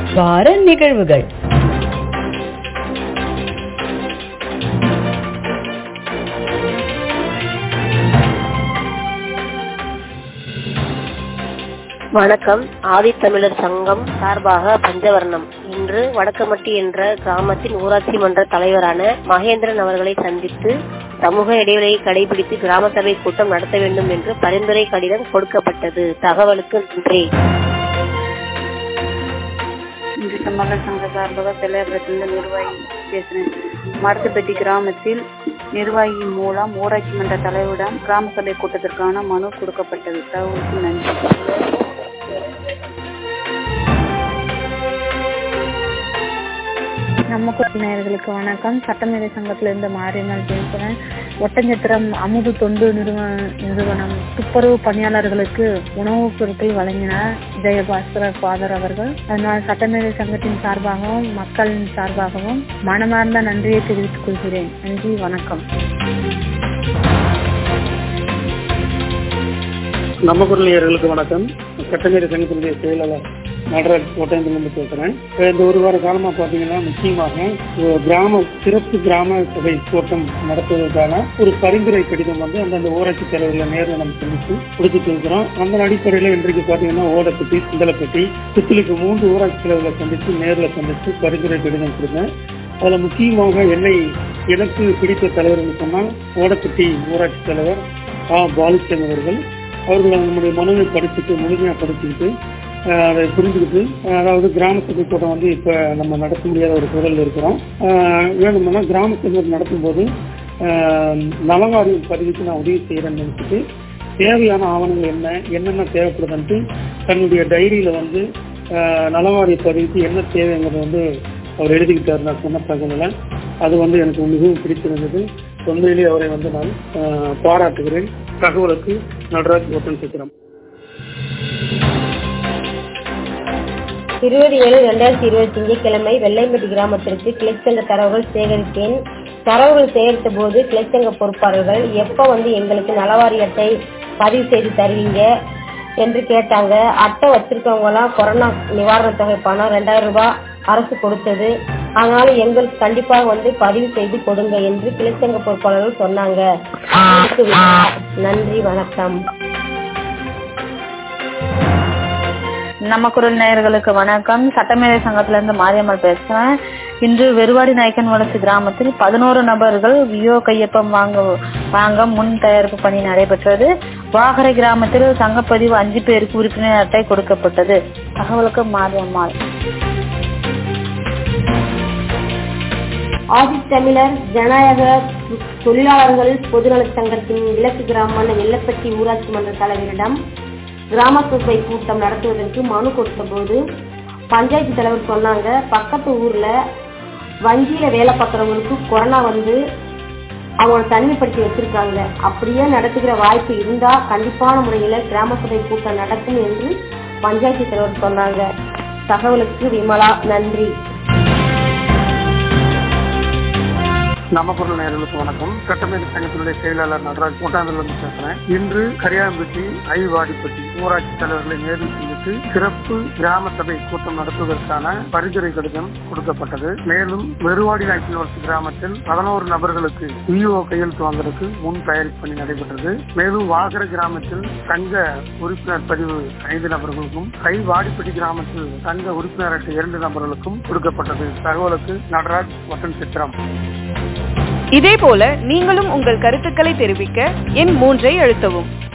வார நிகழ்வுகள் வணக்கம் ஆதித்தமிழர் சங்கம் சார்பாக பஞ்சவர்ணம் இன்று வடக்கமட்டி என்ற கிராமத்தின் ஊராட்சி மன்ற தலைவரான மகேந்திரன் அவர்களை சந்தித்து சமூக இடைவெளியை கடைபிடித்து கிராம சபை கூட்டம் நடத்த வேண்டும் என்று பரிந்துரை கடிதம் கொடுக்கப்பட்டது தகவலுக்கு நன்றி இன்று தமிழர் சங்க சார்பாக செல்லையபுரத்திலிருந்து நிர்வாகி பேசுகிறேன் மடத்துப்பட்டி கிராமத்தில் நிர்வாகி மூலம் ஊராட்சி மன்ற தலைவரிடம் கிராம சபை கூட்டத்திற்கான மனு கொடுக்கப்பட்டது தகவலுக்கு நன்றி நம்ம நேயர்களுக்கு வணக்கம் சட்டமேதை சங்கத்திலிருந்து மாரியம்மாள் பேசுகிறேன் ஒட்டஞ்சத்திரம் அமுது தொண்டு நிறுவன நிறுவனம் துப்புரவு பணியாளர்களுக்கு உணவுப் பொருட்கள் வழங்கினார் ஜெயபாஸ்கர ஃபாதர் அவர்கள் அதனால் சட்டமேதை சங்கத்தின் சார்பாகவும் மக்களின் சார்பாகவும் மனமார்ந்த நன்றியை தெரிவித்துக் கொள்கிறேன் நன்றி வணக்கம் நம்ம குரலியர்களுக்கு வணக்கம் சட்டமேரி சங்கத்தினுடைய செயலாளர் நடராஜ் கோட்டையிலிருந்து பேசுறேன் இந்த ஒரு வார காலமா பாத்தீங்கன்னா முக்கியமாக ஒரு கிராம சிறப்பு கிராம சபை கூட்டம் நடத்துவதற்கான ஒரு பரிந்துரை கடிதம் வந்து அந்தந்த ஊராட்சி தலைவர்களை நேரில் நம்ம சந்தித்து கொடுத்துட்டு இருக்கிறோம் அந்த அடிப்படையில் இன்றைக்கு பாத்தீங்கன்னா ஓடப்பட்டி சிந்தலப்பட்டி புத்தலுக்கு மூன்று ஊராட்சி தலைவர்களை சந்தித்து நேரில் சந்தித்து பரிந்துரை கடிதம் கொடுத்தேன் அதுல முக்கியமாக என்னை எனக்கு பிடித்த தலைவர் சொன்னால் ஓடப்பட்டி ஊராட்சி தலைவர் ஆ பாலுச்சன் அவர்கள் அவர்கள் நம்முடைய மனுவை படிச்சுட்டு முழுமையாக படிச்சுக்கிட்டு அதை புரிஞ்சுக்கிட்டு அதாவது கிராம சபை கூட்டம் வந்து இப்போ நம்ம நடத்த முடியாத ஒரு சூழல் இருக்கிறோம் வேணும்னா கிராம சபை நடத்தும் போது நலவாரியம் பதிவுக்கு நான் உதவி செய்கிறேன்னு நினைச்சிட்டு தேவையான ஆவணங்கள் என்ன என்னென்ன தேவைப்படுதுன்ட்டு தன்னுடைய டைரியில வந்து நலவாரிய பதிவுக்கு என்ன தேவைங்கிறத வந்து அவர் எழுதிக்கிட்டார் நான் சொன்ன தகவலை அது வந்து எனக்கு மிகவும் பிடித்திருந்தது உண்மையிலேயே அவரை வந்து நான் பாராட்டுகிறேன் தகவலுக்கு நடராஜ் ஓட்டன் சித்திரம் இருபது ஏழு ரெண்டாயிரத்தி இருபத்தி திங்கட்கிழமை வெள்ளைம்பட்டி கிராமத்திற்கு கிளைச்சங்க தரவுகள் சேகரித்தேன் தரவுகள் சேகரித்த போது கிளைச்சங்க பொறுப்பாளர்கள் எப்ப வந்து எங்களுக்கு நலவாரி அட்டை பதிவு செய்து தருவீங்க என்று கேட்டாங்க அட்டை வச்சிருக்கவங்க எல்லாம் கொரோனா நிவாரண தொகை பணம் ரெண்டாயிரம் ரூபாய் அரசு கொடுத்தது அதனால எங்களுக்கு கண்டிப்பாக வந்து பதிவு செய்து கொடுங்க என்று கிளைச்சங்க பொறுப்பாளர்கள் சொன்னாங்க நன்றி வணக்கம் நம்ம குரல் நேயர்களுக்கு வணக்கம் சட்டமேதை சங்கத்திலிருந்து மாரியம்மாள் பேசுறேன் இன்று வெறுவாடி நாயக்கன் வளர்ச்சி கிராமத்தில் பதினோரு நபர்கள் வியோ கையொப்பம் வாங்க வாங்க முன் தயாரிப்பு பணி நடைபெற்றது வாகரை கிராமத்தில் சங்கப்பதிவு அஞ்சு பேருக்கு உறுப்பினர் அட்டை கொடுக்கப்பட்டது தகவலுக்கு மாரியம்மாள் ஆதித்தமிழர் ஜனநாயக தொழிலாளர்கள் பொதுநல சங்கத்தின் விலக்கு கிராமமான வெள்ளப்பட்டி ஊராட்சி மன்ற தலைவரிடம் கிராம சபை கூட்டம் நடத்துவதற்கு மனு கொடுத்த போது பஞ்சாயத்து தலைவர் சொன்னாங்க பக்கத்து ஊர்ல வங்கியில வேலை பார்க்கறவங்களுக்கு கொரோனா வந்து அவங்க தனிமைப்படுத்தி வச்சிருக்காங்க அப்படியே நடத்துகிற வாய்ப்பு இருந்தா கண்டிப்பான முறையில கிராம சபை கூட்டம் நடக்கும் என்று பஞ்சாயத்து தலைவர் சொன்னாங்க தகவலுக்கு விமலா நன்றி நம்ம பொருள் நேர்களுக்கு வணக்கம் சட்டமேதை சங்கத்தினுடைய செயலாளர் நடராஜ் கோட்டாந்திலிருந்து பேசுறேன் இன்று கரியாம்பட்டி ஐவாடிப்பட்டி ஊராட்சி தலைவர்களை நேரில் சந்தித்து சிறப்பு கிராம சபை கூட்டம் நடத்துவதற்கான பரிந்துரை கடிதம் கொடுக்கப்பட்டது மேலும் வெறுவாடி நாய்க்கினவரசு கிராமத்தில் பதினோரு நபர்களுக்கு விஓ கையெழுத்து வாங்குறதுக்கு முன் தயாரிப்பு பணி நடைபெற்றது மேலும் வாகர கிராமத்தில் சங்க உறுப்பினர் பதிவு ஐந்து நபர்களுக்கும் கை வாடிப்பட்டி கிராமத்தில் சங்க உறுப்பினர் அட்டை இரண்டு நபர்களுக்கும் கொடுக்கப்பட்டது தகவலுக்கு நடராஜ் வசன் சித்திரம் இதேபோல நீங்களும் உங்கள் கருத்துக்களை தெரிவிக்க எண் மூன்றை அழுத்தவும்